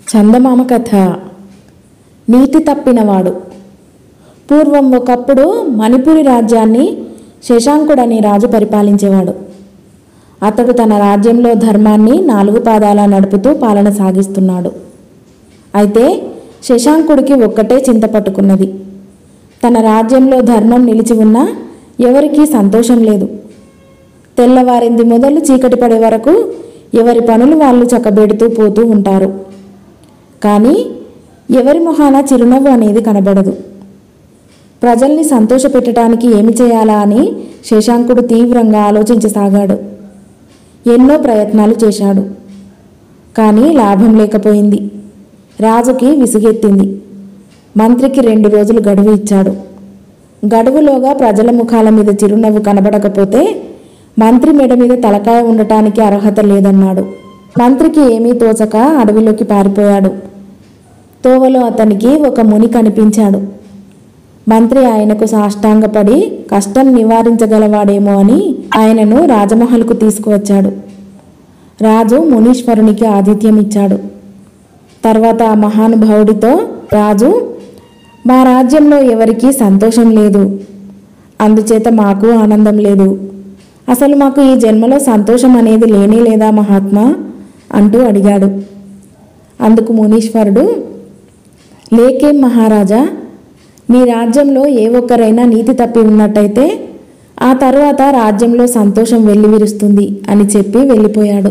చందమామ కథ నీతి తప్పినవాడు పూర్వం ఒకప్పుడు మణిపురి రాజ్యాన్ని శశాంకుడనే రాజు పరిపాలించేవాడు అతడు తన రాజ్యంలో ధర్మాన్ని నాలుగు పాదాల నడుపుతూ పాలన సాగిస్తున్నాడు అయితే శశాంకుడికి ఒక్కటే చింత పట్టుకున్నది తన రాజ్యంలో ధర్మం నిలిచి ఉన్నా ఎవరికీ సంతోషం లేదు తెల్లవారింది మొదలు చీకటి పడే వరకు ఎవరి పనులు వాళ్ళు చక్కబెడుతూ పోతూ ఉంటారు కానీ ఎవరి మొహాన చిరునవ్వు అనేది కనబడదు ప్రజల్ని సంతోషపెట్టడానికి ఏమి చేయాలా అని శశాంకుడు తీవ్రంగా ఆలోచించసాగాడు ఎన్నో ప్రయత్నాలు చేశాడు కానీ లాభం లేకపోయింది రాజుకి విసుగెత్తింది మంత్రికి రెండు రోజులు గడువు ఇచ్చాడు గడువులోగా ప్రజల ముఖాల మీద చిరునవ్వు కనబడకపోతే మంత్రి మెడ మీద తలకాయ ఉండటానికి అర్హత లేదన్నాడు మంత్రికి ఏమీ తోచక అడవిలోకి పారిపోయాడు తోవలో అతనికి ఒక ముని కనిపించాడు మంత్రి ఆయనకు సాష్టాంగపడి కష్టం నివారించగలవాడేమో అని ఆయనను రాజమహల్కు తీసుకువచ్చాడు రాజు మునీశ్వరునికి ఆతిథ్యం ఇచ్చాడు తర్వాత ఆ మహానుభావుడితో రాజు మా రాజ్యంలో ఎవరికీ సంతోషం లేదు అందుచేత మాకు ఆనందం లేదు అసలు మాకు ఈ జన్మలో సంతోషం అనేది లేనే లేదా మహాత్మా అంటూ అడిగాడు అందుకు మునీశ్వరుడు లేకేం మహారాజా మీ రాజ్యంలో ఏ ఒక్కరైనా నీతి తప్పి ఉన్నట్టయితే ఆ తరువాత రాజ్యంలో సంతోషం వెల్లివిరుస్తుంది అని చెప్పి వెళ్ళిపోయాడు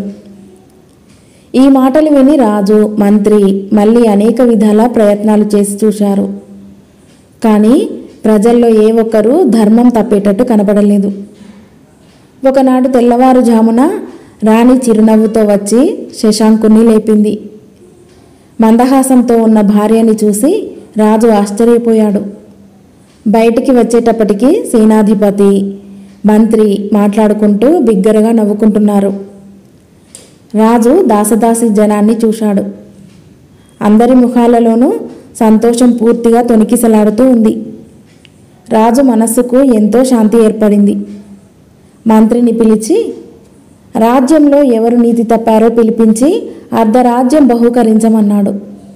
ఈ మాటలు విని రాజు మంత్రి మళ్ళీ అనేక విధాల ప్రయత్నాలు చేసి చూశారు కానీ ప్రజల్లో ఏ ఒక్కరూ ధర్మం తప్పేటట్టు కనపడలేదు ఒకనాడు తెల్లవారుజామున రాణి చిరునవ్వుతో వచ్చి శశాంకుని లేపింది మందహాసంతో ఉన్న భార్యని చూసి రాజు ఆశ్చర్యపోయాడు బయటికి వచ్చేటప్పటికి సేనాధిపతి మంత్రి మాట్లాడుకుంటూ బిగ్గరగా నవ్వుకుంటున్నారు రాజు దాసదాసి జనాన్ని చూశాడు అందరి ముఖాలలోనూ సంతోషం పూర్తిగా తొణికిసలాడుతూ ఉంది రాజు మనస్సుకు ఎంతో శాంతి ఏర్పడింది మంత్రిని పిలిచి రాజ్యంలో ఎవరు నీతి తప్పారో పిలిపించి అర్ధరాజ్యం బహూకరించమన్నాడు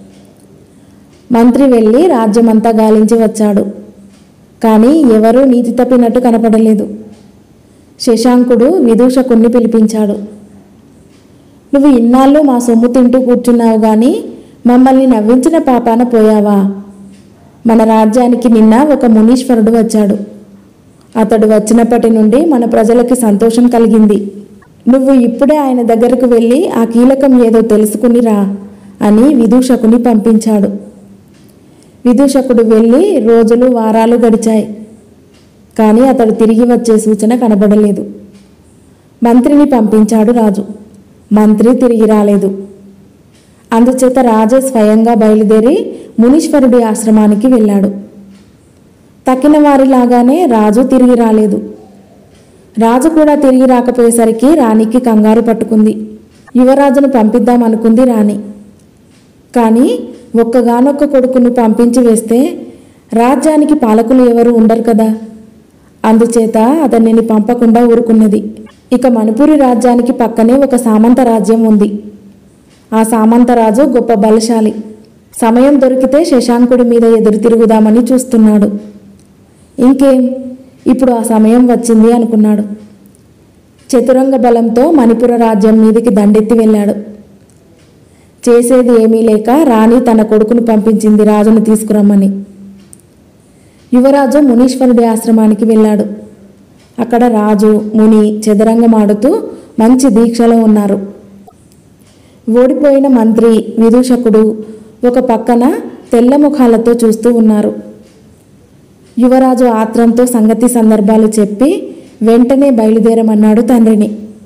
మంత్రి వెళ్ళి రాజ్యమంతా గాలించి వచ్చాడు కానీ ఎవరూ నీతి తప్పినట్టు కనపడలేదు శశాంకుడు విదూషకుణ్ణి పిలిపించాడు నువ్వు ఇన్నాళ్ళు మా సొమ్ము తింటూ కూర్చున్నావు గాని మమ్మల్ని నవ్వించిన పాపాన పోయావా మన రాజ్యానికి నిన్న ఒక మునీశ్వరుడు వచ్చాడు అతడు వచ్చినప్పటి నుండి మన ప్రజలకి సంతోషం కలిగింది నువ్వు ఇప్పుడే ఆయన దగ్గరకు వెళ్ళి ఆ కీలకం ఏదో తెలుసుకుని రా అని విదూషకుని పంపించాడు విదూషకుడు వెళ్ళి రోజులు వారాలు గడిచాయి కానీ అతడు తిరిగి వచ్చే సూచన కనబడలేదు మంత్రిని పంపించాడు రాజు మంత్రి తిరిగి రాలేదు అందుచేత రాజే స్వయంగా బయలుదేరి మునీశ్వరుడి ఆశ్రమానికి వెళ్ళాడు తక్కిన వారిలాగానే రాజు తిరిగి రాలేదు రాజు కూడా తిరిగి రాకపోయేసరికి రాణికి కంగారు పట్టుకుంది యువరాజును పంపిద్దామనుకుంది రాణి కానీ ఒక్కగానొక్క కొడుకును పంపించి వేస్తే రాజ్యానికి పాలకులు ఎవరు ఉండరు కదా అందుచేత అతనిని పంపకుండా ఊరుకున్నది ఇక మణిపురి రాజ్యానికి పక్కనే ఒక సామంత రాజ్యం ఉంది ఆ సామంతరాజు గొప్ప బలశాలి సమయం దొరికితే శశాంకుడి మీద ఎదురు తిరుగుదామని చూస్తున్నాడు ఇంకేం ఇప్పుడు ఆ సమయం వచ్చింది అనుకున్నాడు చతురంగ బలంతో మణిపుర రాజ్యం మీదికి దండెత్తి వెళ్ళాడు చేసేది ఏమీ లేక రాణి తన కొడుకును పంపించింది రాజును తీసుకురమ్మని యువరాజు మునీశ్వరుడి ఆశ్రమానికి వెళ్ళాడు అక్కడ రాజు ముని చదరంగమాడుతూ మంచి దీక్షలో ఉన్నారు ఓడిపోయిన మంత్రి విదూషకుడు ఒక పక్కన తెల్ల ముఖాలతో చూస్తూ ఉన్నారు యువరాజు ఆత్రంతో సంగతి సందర్భాలు చెప్పి వెంటనే బయలుదేరమన్నాడు తండ్రిని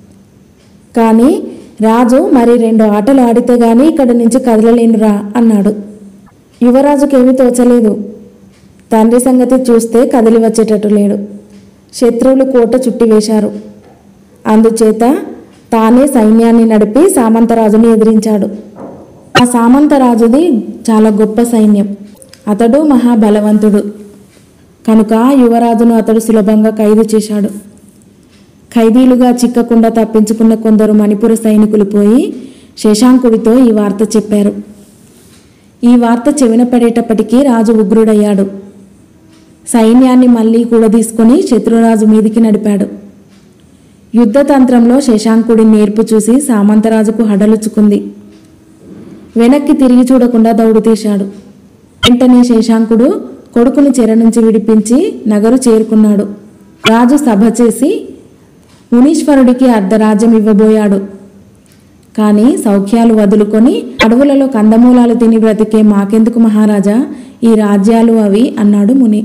కానీ రాజు మరి రెండు ఆటలు ఆడితే గాని ఇక్కడి నుంచి కదలలేనురా అన్నాడు యువరాజుకేమీ తోచలేదు తండ్రి సంగతి చూస్తే కదిలి వచ్చేటట్టు లేడు శత్రువులు కోట చుట్టివేశారు అందుచేత తానే సైన్యాన్ని నడిపి సామంతరాజుని ఎదిరించాడు ఆ సామంతరాజుది చాలా గొప్ప సైన్యం అతడు మహాబలవంతుడు కనుక యువరాజును అతడు సులభంగా ఖైదు చేశాడు ఖైదీలుగా చిక్కకుండా తప్పించుకున్న కొందరు మణిపుర సైనికులు పోయి శశాంకుడితో ఈ వార్త చెప్పారు ఈ వార్త చెవిన పడేటప్పటికీ రాజు ఉగ్రుడయ్యాడు సైన్యాన్ని మళ్ళీ కూడా తీసుకుని శత్రురాజు మీదికి నడిపాడు యుద్ధతంత్రంలో శశాంకుడి నేర్పు చూసి సామంతరాజుకు హడలుచుకుంది వెనక్కి తిరిగి చూడకుండా దౌడు తీశాడు వెంటనే శశాంకుడు కొడుకుని చెర నుంచి విడిపించి నగరు చేరుకున్నాడు రాజు సభ చేసి మునీశ్వరుడికి అర్ధరాజ్యం ఇవ్వబోయాడు కానీ సౌఖ్యాలు వదులుకొని అడవులలో కందమూలాలు తిని బ్రతికే మాకెందుకు మహారాజా ఈ రాజ్యాలు అవి అన్నాడు ముని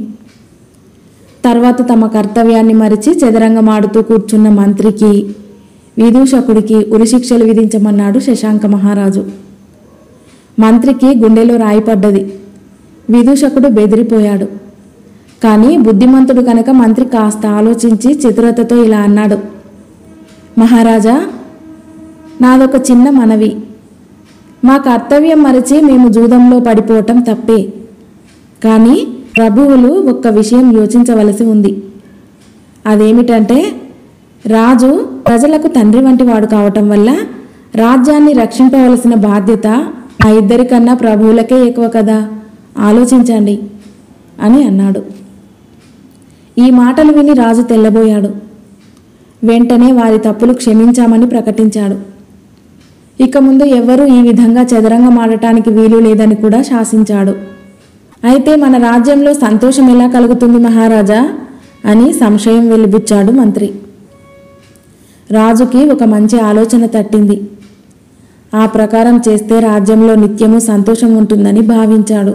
తర్వాత తమ కర్తవ్యాన్ని మరిచి చదరంగమాడుతూ కూర్చున్న మంత్రికి విదూషకుడికి ఉరిశిక్షలు విధించమన్నాడు శశాంక మహారాజు మంత్రికి గుండెలో రాయిపడ్డది విదూషకుడు బెదిరిపోయాడు కానీ బుద్ధిమంతుడు కనుక మంత్రి కాస్త ఆలోచించి చతురతతో ఇలా అన్నాడు మహారాజా నాదొక చిన్న మనవి మా కర్తవ్యం మరిచి మేము జూదంలో పడిపోవటం తప్పే కానీ ప్రభువులు ఒక్క విషయం యోచించవలసి ఉంది అదేమిటంటే రాజు ప్రజలకు తండ్రి వంటి వాడు కావటం వల్ల రాజ్యాన్ని రక్షింపవలసిన బాధ్యత ఆ ఇద్దరికన్నా ప్రభువులకే ఎక్కువ కదా ఆలోచించండి అని అన్నాడు ఈ మాటలు విని రాజు తెల్లబోయాడు వెంటనే వారి తప్పులు క్షమించామని ప్రకటించాడు ఇక ముందు ఎవ్వరూ ఈ విధంగా చదరంగం ఆడటానికి వీలు లేదని కూడా శాసించాడు అయితే మన రాజ్యంలో సంతోషం ఎలా కలుగుతుంది మహారాజా అని సంశయం వెలిబుచ్చాడు మంత్రి రాజుకి ఒక మంచి ఆలోచన తట్టింది ఆ ప్రకారం చేస్తే రాజ్యంలో నిత్యము సంతోషం ఉంటుందని భావించాడు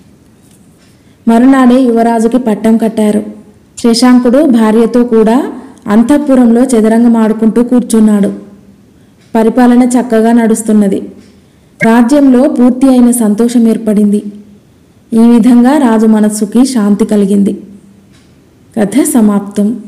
మరునాడే యువరాజుకి పట్టం కట్టారు శశాంకుడు భార్యతో కూడా అంతఃపురంలో చదరంగం ఆడుకుంటూ కూర్చున్నాడు పరిపాలన చక్కగా నడుస్తున్నది రాజ్యంలో పూర్తి అయిన సంతోషం ఏర్పడింది ఈ విధంగా రాజు మనస్సుకి శాంతి కలిగింది కథ సమాప్తం